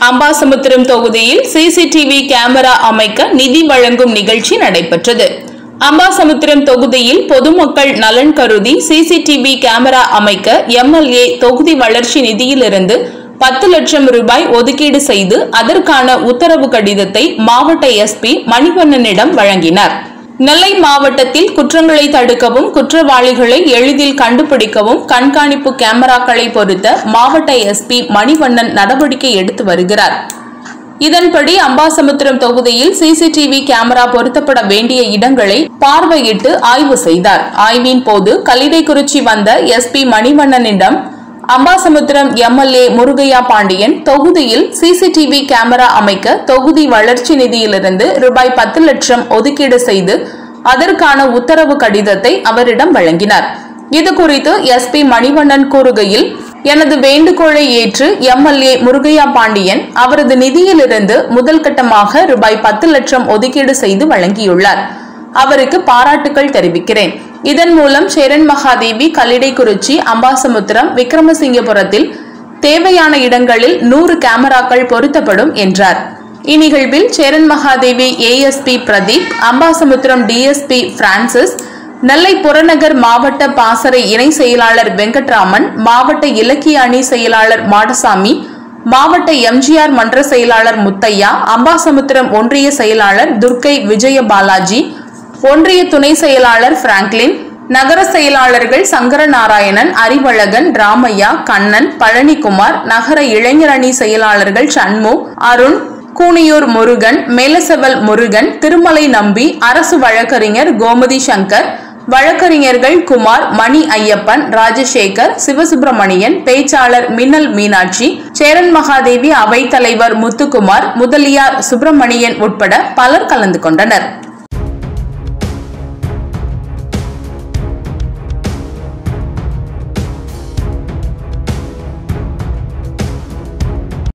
அம்பாசமுத்திரம் தொகுதியில் CCTV camera அமைக்க நிதி வழங்கும் நிகழ்ச்சி நடைபெற்றது அம்பாசமுத்திரம் தொகுதியில் பொதுமக்கள் நலன் கருதி சிசிடிவி கேமரா அமைக்க எம்எல்ஏ தொகுதி வளர்ச்சி நிதியிலிருந்து பத்து லட்சம் ரூபாய் ஒதுக்கீடு செய்து அதற்கான உத்தரவு கடிதத்தை மாவட்ட எஸ்பி மணிவண்ணனிடம் வழங்கினார் நெல்லை மாவட்டத்தில் குற்றங்களை தடுக்கவும் குற்றவாளிகளை எளிதில் கண்டுபிடிக்கவும் கண்காணிப்பு கேமராக்களை பொருத்த மாவட்ட எஸ்பி மணிவண்ணன் நடவடிக்கை எடுத்து வருகிறார் இதன்படி அம்பாசமுத்திரம் தொகுதியில் சிசிடிவி கேமரா பொருத்தப்பட வேண்டிய இடங்களை பார்வையிட்டு ஆய்வு செய்தார் ஆய்வின் போது கல்லிடைக்குறிச்சி வந்த எஸ்பி மணிவண்ணனிடம் அம்பாசமுத்திரம் எம்எல்ஏ முருகையா பாண்டியன் தொகுதியில் சிசிடிவி கேமரா அமைக்க தொகுதி வளர்ச்சி நிதியிலிருந்து ரூபாய் பத்து லட்சம் ஒதுக்கீடு செய்து அதற்கான உத்தரவு கடிதத்தை அவரிடம் வழங்கினார் இது குறித்து எஸ்பி மணிவண்ணன் கூறுகையில் எனது வேண்டுகோளை ஏற்று எம்எல்ஏ முருகையா பாண்டியன் அவரது நிதியிலிருந்து முதல் கட்டமாக ரூபாய் பத்து லட்சம் ஒதுக்கீடு செய்து வழங்கியுள்ளார் அவருக்கு பாராட்டுக்கள் தெரிவிக்கிறேன் இதன் மூலம் சேரன் மகாதேவி கல்லிடைக்குறிச்சி அம்பாசமுத்திரம் விக்ரமசிங்கபுரத்தில் தேவையான இடங்களில் நூறு கேமராக்கள் பொருத்தப்படும் என்றார் இந்நிகழ்வில் Cheran Mahadevi ASP Pradeep Ambasamudram DSP Francis Nellai புறநகர் மாவட்ட பாசறை இணை செயலாளர் வெங்கட்ராமன் மாவட்ட இலக்கிய அணி செயலாளர் மாடசாமி மாவட்ட எம்ஜிஆர் மன்ற செயலாளர் முத்தையா அம்பாசமுத்திரம் ஒன்றிய செயலாளர் துர்க்கை விஜய பாலாஜி ஒன்றிய துணை செயலாளர் பிராங்க்லின் நகர செயலாளர்கள் சங்கரநாராயணன் அறிவழகன் ராமையா கண்ணன் பழனிக்குமார் நகர இளைஞரணி செயலாளர்கள் சண்மு அருண் கூனியூர் முருகன் மேலசெவல் முருகன் திருமலை நம்பி அரசு வழக்கறிஞர் கோமதி சங்கர் வழக்கறிஞர்கள் குமார் மணி ஐயப்பன் ராஜசேகர் சிவசுப்பிரமணியன் பேச்சாளர் மின்னல் மீனாட்சி சேரன் மகாதேவி அவைத்தலைவர் முத்துக்குமார் முதலியார் சுப்பிரமணியன் உட்பட பலர் கலந்து கொண்டனர்